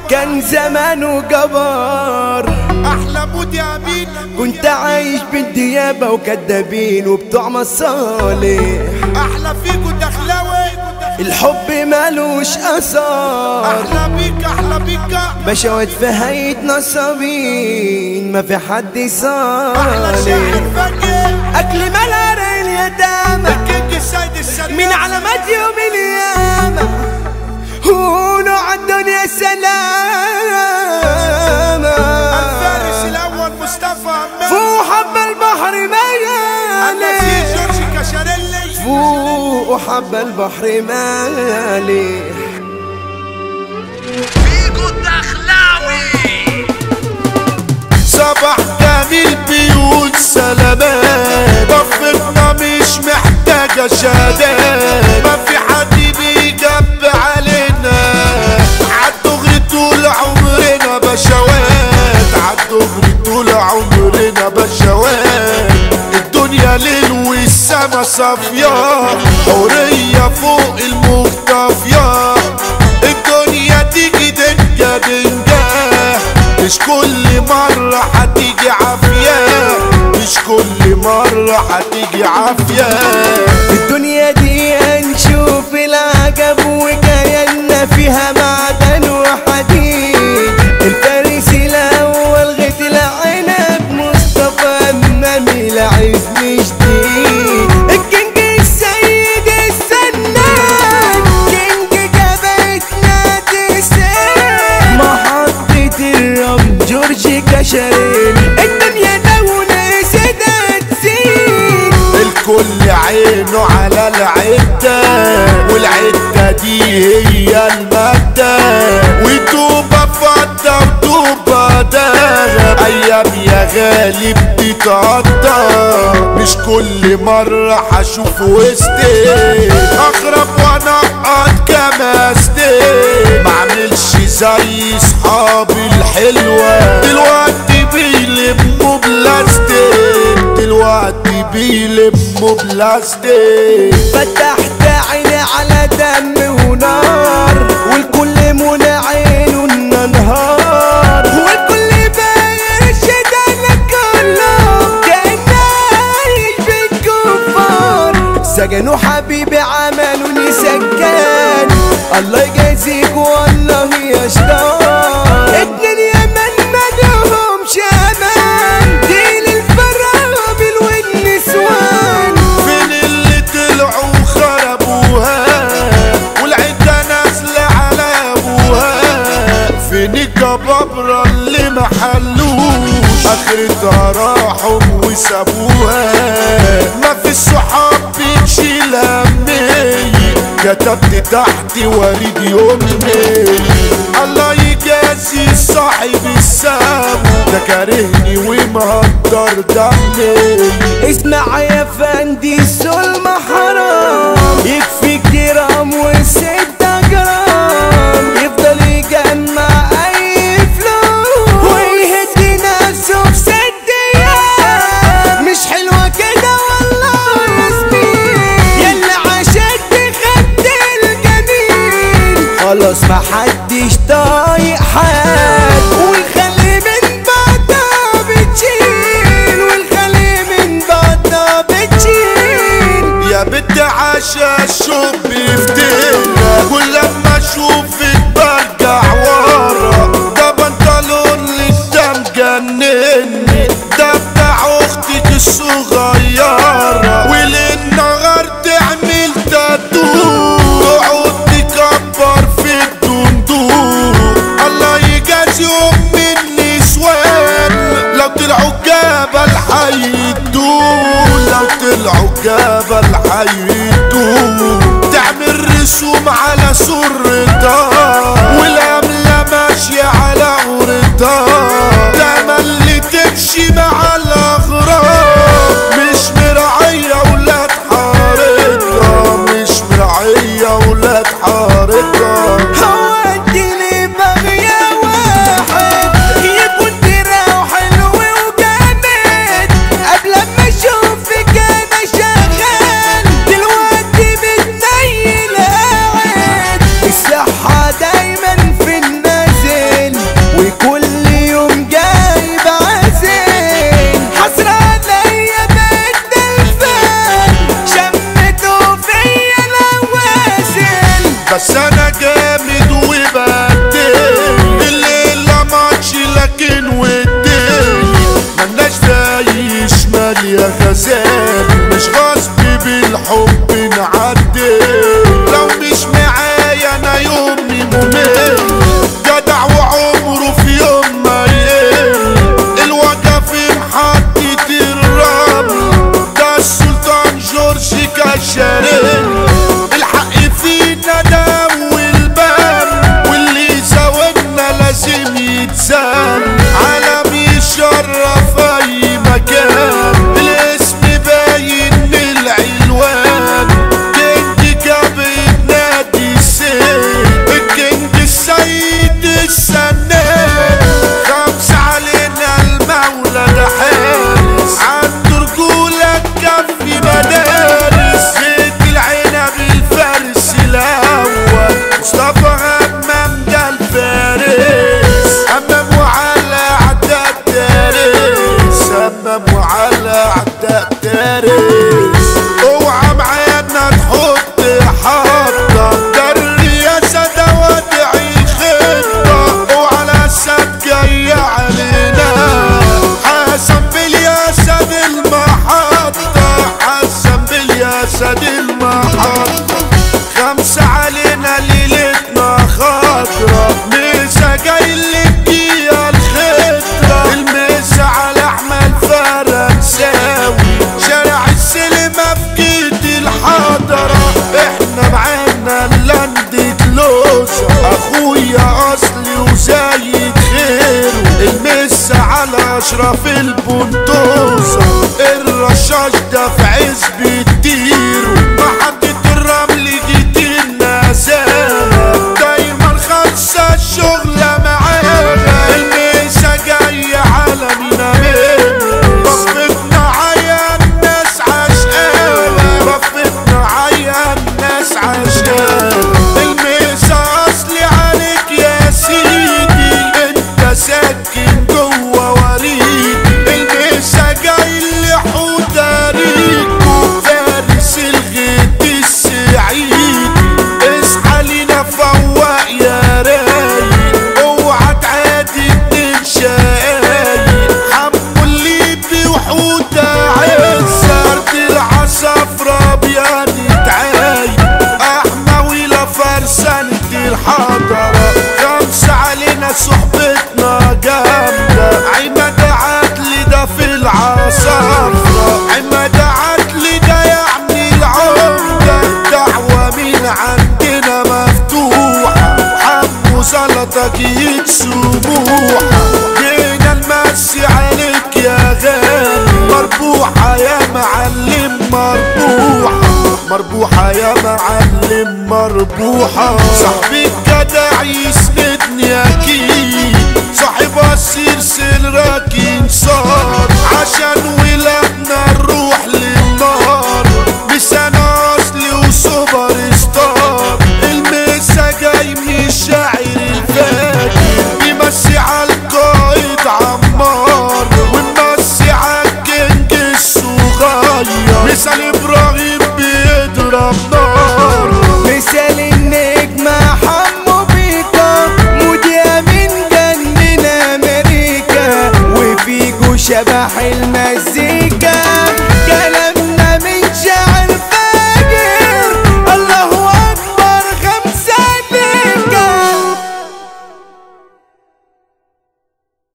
كان زمانه جبار احلى مود يا امين كنت عايش بالديابة وكدابين وبتوع مصالح احلى فيكو دخلاوي الحب مالوش اثار احلى بيك احلى بيك بشوت في هيئة نصابين ما في حد احلى صالح شاعر فني اكل ملار اليتامى الكينج السيد السلام من علامات يوم القيامة قولوا عالدنيا سلامة الفارس الاول مصطفى عماد فوق حب البحر انا في مالي جورج كاشاريلي فوق حب البحر مالي فيجو الدخلاوي صباح جميل بيوت سلامات ضفتنا مش محتاجة شهادات ما في حد بيجب علينا عالدغري طول عمرنا بشوات عالدغري طول عمرنا بشوات الدنيا ليل والسما صافية حورية فوق المختفية الدنيا تيجي دنجة دنجة مش كل مرة هتيجي عافية مش كل مرة هتيجي عافية الدنيا دي هنشوف العجب وكياننا فيها معدن وحديد الفارس الاول غيت العنب مصطفى امامي العز جديد الكينج السيد السنان كينج جبهتنا تسال محطة الرمل جورج كشرين الدنيا لو نسيت تسيب الكل عينه على العدة والعدة دي هي المادة وتوبة فضة وتوبة دهب أيام يا غالي بتتقضى مش كل مرة هشوف وسطي أغرب وأنقط كماستي معملش زي صحابي الحلوة دلوقتي بيلموا بلاستيك دلوقتي بيلموا بلاستيك فتحت عيني على دم ونار والكل منى عينه النهار والكل بايش ده كله كان عايش بالكفار سجنوا حبيبي عملوني سكان الله يجازيك والله يا شطار اتنين يمن مالهمش امان دي للفرامل والنسوان فين اللي طلعوا خربوها والعدة نازلة على ابوها فين الجبابرة اللي محلوش اخرتها راحوا وسابوها ما في الصحاب بتشيل همي كتبت تحت وريد يومي الله يجازي صاحب السام ده كارهني ومهدر دمي اسمع يا فندي الظلم حرام يكفي جرام وستة جرام يفضل يجمع اي فلوس ويهدي نفسه في ست ايام مش حلوة كده والله يا زميل يلا عشان تخد الجميل خلاص محدش طايق حد والخلي من بعضها بتشيل والخلي من بعضها بتشيل يا بنت عاشا الشوق بيفتنا كل لما اشوفك برجع ورا ده بنطلون لك ده مجنني ده بتاع اختك الصغيرة وللنهار تعمل تاتو تقعد تكبر في الدندون الله يجازيهم من النسوان لو طلعوا جبل حيدون لو طلعوا جبل حيدون تعمل رسوم على سرتها والأملة ماشية على عورتها ده اللي تمشي مع الأغراب مش مراعية ولاد حارتها مش مراعية ولاد حارتها هو اديني بغية واحد يكون دراع حلو وجامد قبل ما اشوفك انا شغال غزال يا غزال مش غصب بالحب نعدي لو مش معايا انا يومي ممل جدع وعمره في يوم ما يقل الوجع في محطة الرمل ده السلطان جورج كشارين الحق فينا ده والبان واللي زودنا لازم يتزان عالم يشرف اي مكان الاسم باين من العلوان كنت كبد نادي السيد الكنت السيد السنان خمس علينا المولى ده حارس عنده رجولة كفي مدارس بيت العنب الفارس الأول مصطفى همام ده الفارس همام وعلى عدى التاريس همام وعلى عدى التاريس اوعى معانا تحط حاطة ده الرياسة ده وادعي خطة اوعى الاسد جاي علينا حسن بالياسد المحطة حسن بالياسد المحطة خمسة علينا ليلتنا خضرة ميسا جاي لك يا الخضرة الميسا على احمد فرنساوي شارع السينما في جيت الحضرة احنا معانا اللاند كلوزة اخويا اصلي وزايد خيره المسا على اشرف البندوزة الرشاش ده في عزب الديرو محطة الرمل جيت النزالة دايما خالصة الشغلة معانا الميسا جاية على مينا مني رفتنا عيا الناس عشقانة رفتنا عيا الناس عشقانة الميسا اصلي عليك يا سيدي انت ساكن جوا وريدي الميسا جاي اللي حوتاريكو فارس الغيط السعيد اصحى لينا فوق يا رايق اوعى تعادي اتنين شقايق حمو الليبي وحوتة عزة ارض العصافرة بيان تعايق احمويلة فرسانة الحضرة خمسة علينا صحبتنا جامدة عماد عدلي ده في العصافرة عماد عدلي ده يعني العمدة دعوة من عندنا مفتوحة حمو سلطة جيت سموحة جينا نمسي عليك يا غالي مربوحة يا معلم مربوحة مربوحة يا معلم مربوحة صاحبي الجدع يسندني أكيد صاحب أسير سرك صار عشان ولادنا نروح للنار بسنة أصلي وسوبر ستار المسا جاي من الشاعر الفاجر بيمسي على القائد عمار ونمسي على الكينج الصغير مثال إبراهيم بيضرب نار مثال النجم حمو بيكا مذيع من جنن امريكا وفيجو شبح المزيكا